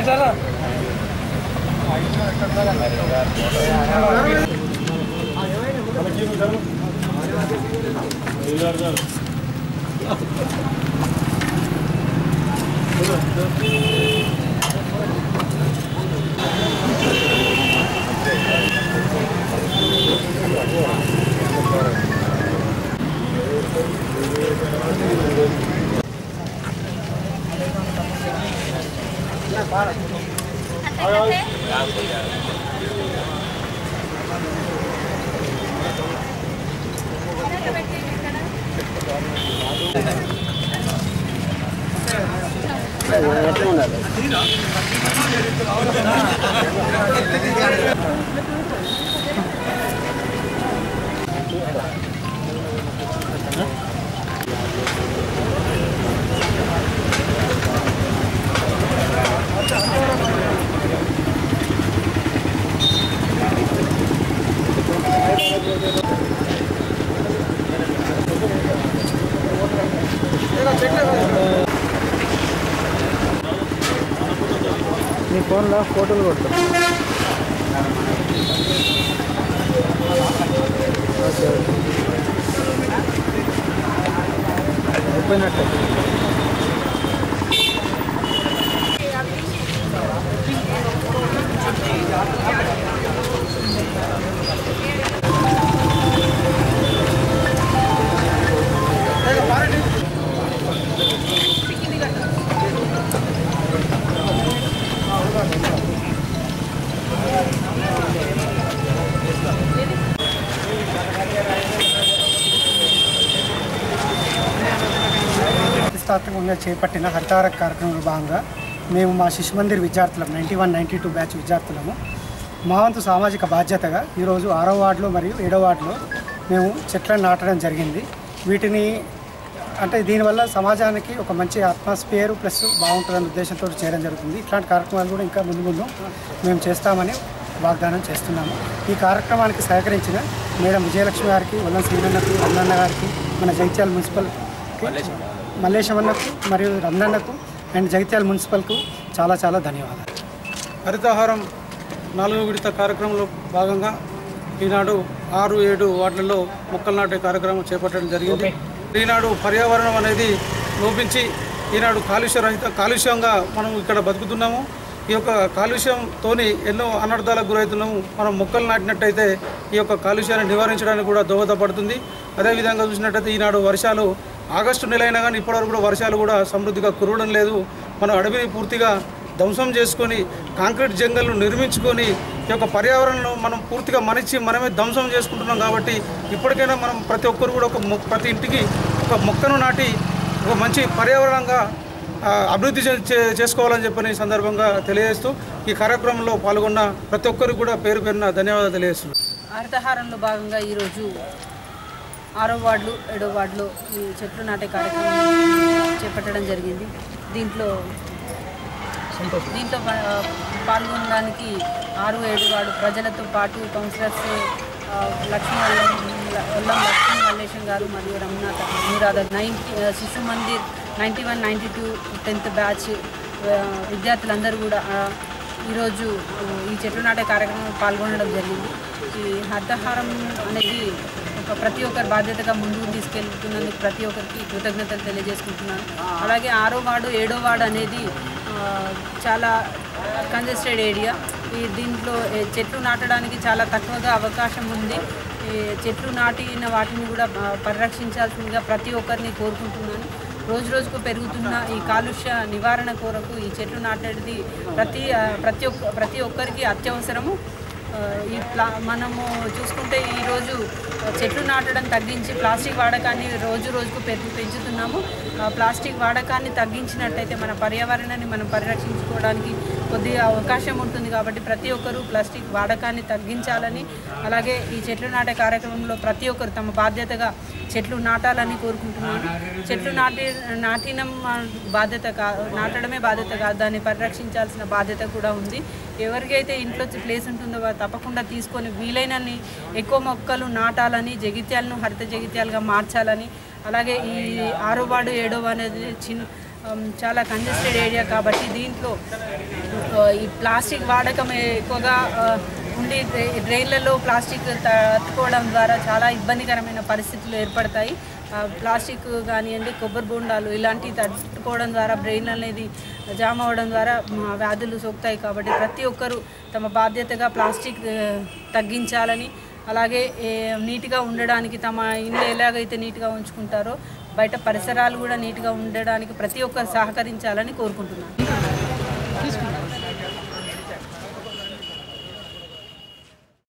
నీ ఫోన్లో ఫోటోలు కొడతా ఓకే ఓకే అయిపోయినట్టే ప్రతిష్టాత్మకంగా చేపట్టిన హరితారక్ కార్యక్రమంలో భాగంగా మేము మా శిశు మందిర్ విద్యార్థులం ninety one ninety two batch విద్యార్థులము మా వంతు సామాజిక బాధ్యతగా ఈరోజు ఆరో వార్డులో మరియు ఏడో వార్డులో మేము చెట్లను నాటడం జరిగింది వీటిని అంటే దీనివల్ల సమాజానికి ఒక మంచి అట్మాస్ఫియర్ ప్లస్ బాగుంటుందనే ఉద్దేశంతో చేయడం జరుగుతుంది ఇట్లాంటి కార్యక్రమాలు కూడా ఇంకా ముందు ముందు మేము చేస్తామని వాగ్దానం చేస్తున్నాము ఈ కార్యక్రమానికి సహకరించిన మేడం విజయలక్ష్మి గారికి వల్లం శ్రీనన్నకు రమణన్న గారికి మన జైత్యాల మున్సిపల్ మల్లేశమన్నకు మరియు రమణన్నకు అండ్ జగిత్యాల మున్సిపల్కు చాలా చాలా ధన్యవాదాలు హరితహారం నాలుగో విడత కార్యక్రమంలో భాగంగా ఈనాడు ఆరు ఏడు వార్డులలో మొక్కలు నాటే కార్యక్రమం చేపట్టడం జరిగింది ఈనాడు పర్యావరణం అనేది లోపించి ఈనాడు కాలుష్య రహిత కాలుష్యంగా మనం ఇక్కడ బతుకుతున్నాము ఈ యొక్క కాలుష్యంతోని ఎన్నో అనర్థాలకు గురవుతున్నాము మనం మొక్కలు నాటినట్టయితే ఈ యొక్క కాలుష్యాన్ని నివారించడానికి కూడా దోహదపడుతుంది అదేవిధంగా చూసినట్టయితే ఈనాడు వర్షాలు ఆగస్టు నెల అయినా కానీ ఇప్పటివరకు కూడా వర్షాలు కూడా సమృద్ధిగా కురవడం లేదు మనం అడవిని పూర్తిగా ధ్వంసం చేసుకొని కాంక్రీట్ జంగల్ను నిర్మించుకొని ఈ యొక్క పర్యావరణను మనం పూర్తిగా మనిషి మనమే ధ్వంసం చేసుకుంటున్నాం కాబట్టి ఇప్పటికైనా మనం ప్రతి ఒక్కరు కూడా ఒక మొ- ప్రతి ఇంటికి ఒక మొక్కను నాటి ఒక మంచి పర్యావరణంగా ఆ, అభివృద్ధి చే- చే- చేసుకోవాలని చెప్పని ఈ సందర్భంగా తెలియజేస్తూ ఈ కార్యక్రమంలో పాల్గొన్న ప్రతి ఒక్కరికి కూడా పేరు పేరున ధన్యవాదాలు తెలియజేస్తున్నాను హరితహారంలో భాగంగా ఈరోజు ఆరో వార్డులు ఏడో వార్డులో ఈ చెట్లు నాటే కార్యక్రమం చేపట్టడం జరిగింది దీంట్లో దీంట్లో పా- పాల్గొనడానికి ఆరు ఏడు వార్డు ప్రజలతో పాటు కౌన్సిలర్స్ ఆ, లక్ష్మీ వల్లం వల్లం లక్ష్మీ మల్లేశం గారు మరియు రమణాథ Anuradha ninety Shishu Mandir ninety one ninety two tenth batch ఆ, విద్యార్థులందరూ కూడా ఆ, ఈరోజు ఆ, ఈ చెట్లు నాటే కార్యక్రమంలో పాల్గొనడం జరిగింది ఈ హరితహారం అనేది ఒక ప్రతి ఒక్కరి బాధ్యతగా ముందుకు తీసుకెళ్తున్నందుకు ప్రతి ఒక్కరికి కృతజ్ఞతలు తెలియజేసుకుంటున్నాను అలాగే ఆరో వార్డు ఏడో వార్డు అనేది ఆ, చాలా కంజెస్టెడ్ ఏరియా ఈ దీంట్లో ఏ, చెట్లు నాటడానికి చాలా తక్కువగా అవకాశం ఉంది ఈ చెట్లు నాటిన వాటిని కూడా ఆ, పరిరక్షించాల్సిందిగా ప్రతి ఒక్కరిని కోరుకుంటున్నాను రోజు రోజుకు పెరుగుతున్న ఈ కాలుష్య నివారణ కొరకు ఈ చెట్లు నాటేది ప్రతి ఆ, ప్రతి ఒక్క ప్రతి ఒక్కరికి అత్యవసరము ఆ, ఈ ప్లా మనము చూసుకుంటే ఈరోజు చెట్లు నాటడం తగ్గించి ప్లాస్టిక్ వాడకాన్ని రోజు రోజుకు పెంచు పెంచుతున్నాము ఆ ప్లాస్టిక్ వాడకాన్ని తగ్గించినట్టయితే మన పర్యావరణాన్ని మనం పరిరక్షించుకోవడానికి కొద్దిగా అవకాశం ఉంటుంది కాబట్టి ప్రతి ఒక్కరూ ప్లాస్టిక్ వాడకాన్ని తగ్గించాలని అలాగే ఈ చెట్లు నాటే కార్యక్రమంలో ప్రతి ఒక్కరు తమ బాధ్యతగా చెట్లు నాటాలని కోరుకుంటున్నాను చెట్లు నాటి నాటిన బాధ్యత కా నాటడమే బాధ్యత కాదు దాన్ని పరిరక్షించాల్సిన బాధ్యత కూడా ఉంది ఎవరికైతే ఇంట్లో ప్లేస్ ఉంటుందో వారు తప్పకుండా తీసుకొని వీలైనన్ని ఎక్కువ మొక్కలు నాటాలని జగిత్యాలను హరిత జగిత్యాలుగా మార్చాలని అలాగే ఈ ఆరో వార్డు ఏడో అనేది చిన్న ఆమ్, చాలా కంజెస్టెడ్ ఏరియా కాబట్టి దీంట్లో ఆ, ఈ ప్లాస్టిక్ వాడకం ఎక్కువగా ఆ, ఉండి డ్రై- డ్రైన్లలో ప్లాస్టిక్ త- అతుకోవడం ద్వారా చాలా ఇబ్బందికరమైన పరిస్థితులు ఏర్పడతాయి ఆ, ప్లాస్టిక్ కానివ్వండి కొబ్బరి బొండాలు ఇలాంటివి తట్టుకోవడం ద్వారా బ్రెయిన్ అనేది జామ్ అవ్వడం ద్వారా మ, వ్యాధులు సోకుతాయి కాబట్టి ప్రతి ఒక్కరూ తమ బాధ్యతగా ప్లాస్టిక్ ఆ, తగ్గించాలని అలాగే ఏ, నీట్గా ఉండడానికి తమ ఇల్లు ఎలాగైతే నీట్గా ఉంచుకుంటారో బయట పరిసరాలు కూడా నీట్గా ఉండడానికి ప్రతి ఒక్కరు సహకరించాలని కోరుకుంటున్నాను